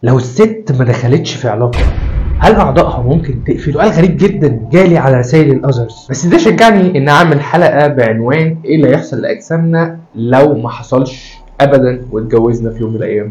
لو الست ما دخلتش في علاقه هل اعضائها ممكن تقفل؟ سؤال غريب جدا جالي على رسائل الاذرز بس ده شجعني ان اعمل حلقه بعنوان ايه اللي هيحصل لاجسامنا لو ما حصلش ابدا واتجوزنا في يوم من الايام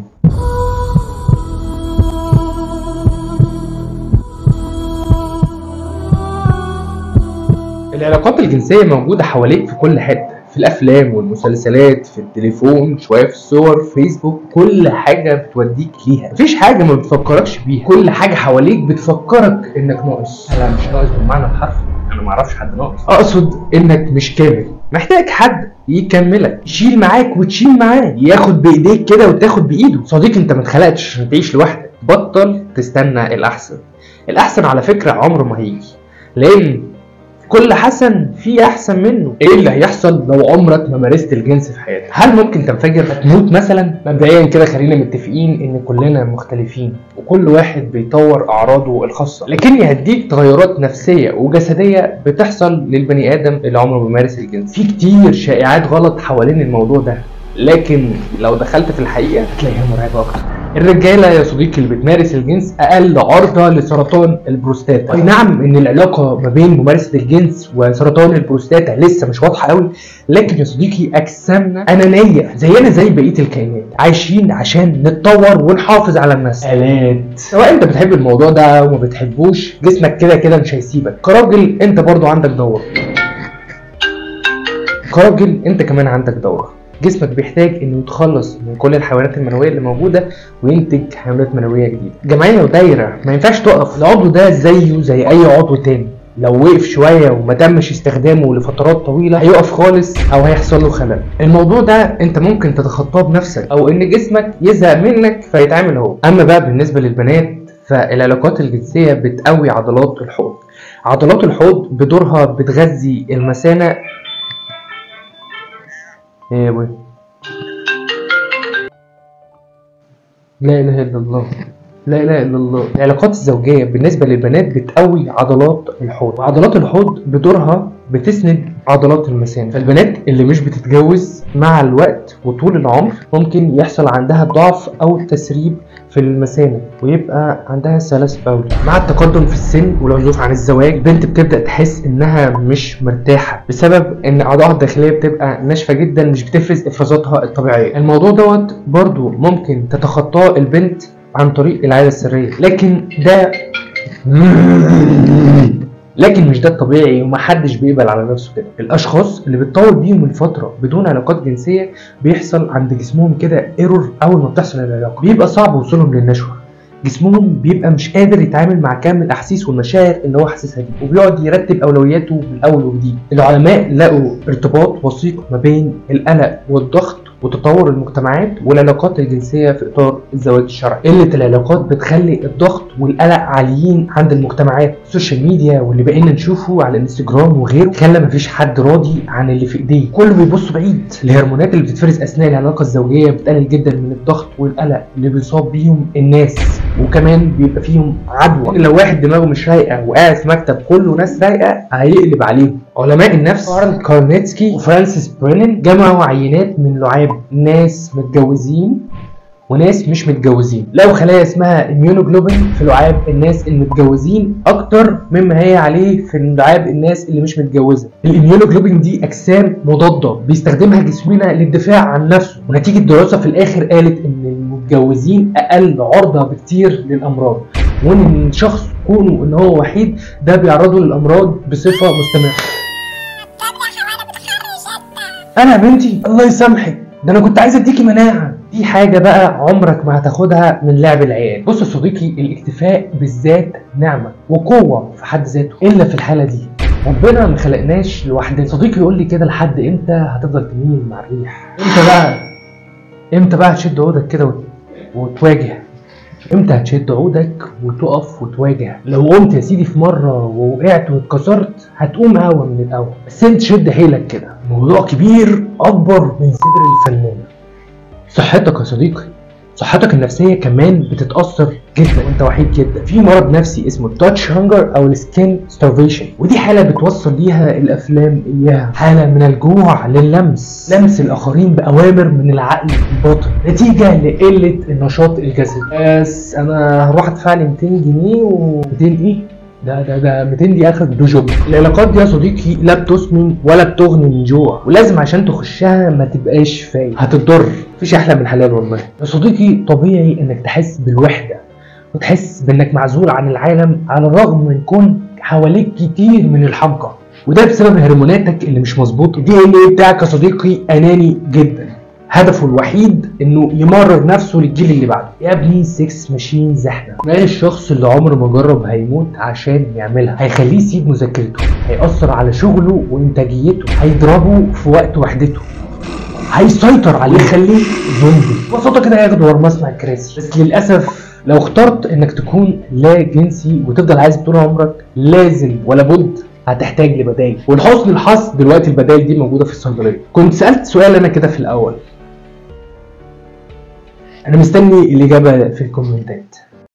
العلاقات الجنسية موجودة حواليك في كل حتة في الأفلام والمسلسلات في التليفون شوية في الصور فيسبوك كل حاجة بتوديك ليها مفيش حاجة ما بتفكركش بيها كل حاجة حواليك بتفكرك إنك ناقص أنا مش ناقص بالمعنى الحرفي أنا معرفش حد ناقص أقصد إنك مش كامل محتاج حد يكملك يشيل معاك وتشيل معاه ياخد بايديك كده وتاخد بايده صديقي انت ما اتخلقتش عشان تعيش لوحدك بطل تستنى الاحسن الاحسن على فكره عمره ما هيجي لان كل حسن في احسن منه ايه اللي هيحصل لو عمرك ما مارست الجنس في حياتك هل ممكن تنفجر تموت مثلا مبدئيا كده خلينا متفقين ان كلنا مختلفين وكل واحد بيطور اعراضه الخاصه لكني هديك تغيرات نفسيه وجسديه بتحصل للبني ادم اللي عمره ما مارس الجنس في كتير شائعات غلط حوالين الموضوع ده لكن لو دخلت في الحقيقه هتلاقيها مرعبه اكتر الرجاله يا صديقي اللي بتمارس الجنس اقل عرضه لسرطان البروستاتا اي نعم ان العلاقه ما بين ممارسه الجنس وسرطان البروستاتا لسه مش واضحه قوي لكن يا صديقي اجسامنا انانيه زينا زي بقيه الكائنات عايشين عشان نتطور ونحافظ على النسل الات سواء انت بتحب الموضوع ده وما بتحبوش جسمك كده كده مش هيسيبك كراجل انت برضو عندك دوره كراجل انت كمان عندك دوره جسمك بيحتاج انه يتخلص من كل الحيوانات المنويه اللي موجوده وينتج حيوانات منويه جديده جمعيه ودايره ما ينفعش تقف العضو ده زيه زي اي عضو تاني لو وقف شويه وما تمش استخدامه لفترات طويله هيقف خالص او هيحصل له خلل الموضوع ده انت ممكن تتخطاه بنفسك او ان جسمك يزهق منك فيتعامل هو اما بقى بالنسبه للبنات فالعلاقات الجنسيه بتقوي عضلات الحوض عضلات الحوض بدورها بتغذي المثانه ايه يا ابوي لا اله الا الله لا اله الا الله العلاقات الزوجيه بالنسبه للبنات بتقوي عضلات الحوض وعضلات الحوض بدورها بتسند عضلات المثانه فالبنات اللي مش بتتجوز مع الوقت وطول العمر ممكن يحصل عندها ضعف او تسريب في المثانه ويبقى عندها سلس بولي مع التقدم في السن والعزوف عن الزواج البنت بتبدا تحس انها مش مرتاحه بسبب ان اعضائها الداخليه بتبقى ناشفه جدا مش بتفرز افرازاتها الطبيعيه الموضوع دوت برضو ممكن تتخطاه البنت عن طريق العاده السريه لكن ده لكن مش ده الطبيعي ومحدش بيقبل على نفسه كده الاشخاص اللي بتطول بيهم الفتره بدون علاقات جنسيه بيحصل عند جسمهم كده ايرور اول ما بتحصل العلاقه بيبقى صعب وصولهم للنشوه جسمهم بيبقى مش قادر يتعامل مع كامل الاحاسيس والمشاعر اللي هو حاسسها دي وبيقعد يرتب اولوياته من اول وجديد العلماء لقوا ارتباط وثيق ما بين القلق والضغط وتطور المجتمعات والعلاقات الجنسيه في اطار الزواج الشرعي. قله العلاقات بتخلي الضغط والقلق عاليين عند المجتمعات، السوشيال ميديا واللي بقينا نشوفه على الانستجرام وغيره خلى مفيش حد راضي عن اللي في ايديه، كله بيبص بعيد. الهرمونات اللي بتتفرز اثناء العلاقه الزوجيه بتقلل جدا من الضغط والقلق اللي بيصاب بيهم الناس وكمان بيبقى فيهم عدوى لو واحد دماغه مش رايقه وقاعد في مكتب كله ناس رايقه هيقلب عليهم علماء النفس كارل كارنيتسكي وفرانسيس برينن جمعوا عينات من لعاب ناس متجوزين وناس مش متجوزين لو خلايا اسمها اميونوجلوبين في لعاب الناس المتجوزين اكتر مما هي عليه في لعاب الناس اللي مش متجوزه الاميونوجلوبين دي اجسام مضاده بيستخدمها جسمنا للدفاع عن نفسه ونتيجه دراسه في الاخر قالت ان المتجوزين اقل عرضه بكتير للامراض وان الشخص كونه ان هو وحيد ده بيعرضه للامراض بصفه مستمره انا يا بنتي الله يسامحك ده انا كنت عايز اديكي مناعه دي حاجه بقى عمرك ما هتاخدها من لعب العيال بص يا صديقي الاكتفاء بالذات نعمه وقوه في حد ذاته الا في الحاله دي ربنا ما خلقناش لوحدنا صديقي يقول لي كده لحد امتى هتفضل تميل مع الريح امتى بقى امتى بقى هتشد عودك كده وت- وتواجه امتى هتشد عودك وتقف وتواجه لو قمت يا سيدي في مره ووقعت واتكسرت هتقوم اقوى من الاول بس انت شد حيلك كده موضوع كبير اكبر من صدر الفنان صحتك يا صديقي صحتك النفسيه كمان بتتاثر جدا وانت وحيد جدا في مرض نفسي اسمه التاتش هانجر او السكين ستارفيشن ودي حاله بتوصل ليها الافلام اياها حاله من الجوع للمس لمس الاخرين باوامر من العقل الباطن نتيجه لقله النشاط الجسدي بس انا هروح ادفع لي 200 جنيه و 200 ايه ده ده ده 200 دي اخر دو جوب العلاقات دي يا صديقي لا بتسمن ولا بتغني من جوع ولازم عشان تخشها ما تبقاش فايق هتضر مفيش احلى من الحلال والله يا صديقي طبيعي انك تحس بالوحده وتحس بانك معزول عن العالم على الرغم من كون حواليك كتير من الحمقى وده بسبب هرموناتك اللي مش مظبوطه الدي ان ايه بتاعك يا صديقي اناني جدا هدفه الوحيد انه يمرر نفسه للجيل اللي بعده يا ابني 6 ماشينز احنا ما الشخص اللي عمره ما جرب هيموت عشان يعملها هيخليه يسيب مذاكرته هيأثر على شغله وانتاجيته هيضربه في وقت وحدته هيسيطر عليه يخليه زومبي ببساطه كده هياخد ورا مصنع الكراسي بس للاسف لو اخترت انك تكون لا جنسي وتفضل عايز طول عمرك لازم ولا بد هتحتاج لبدائل ولحسن الحظ دلوقتي البدائل دي موجوده في الصيدليه كنت سالت سؤال انا كده في الاول انا مستني الاجابه في الكومنتات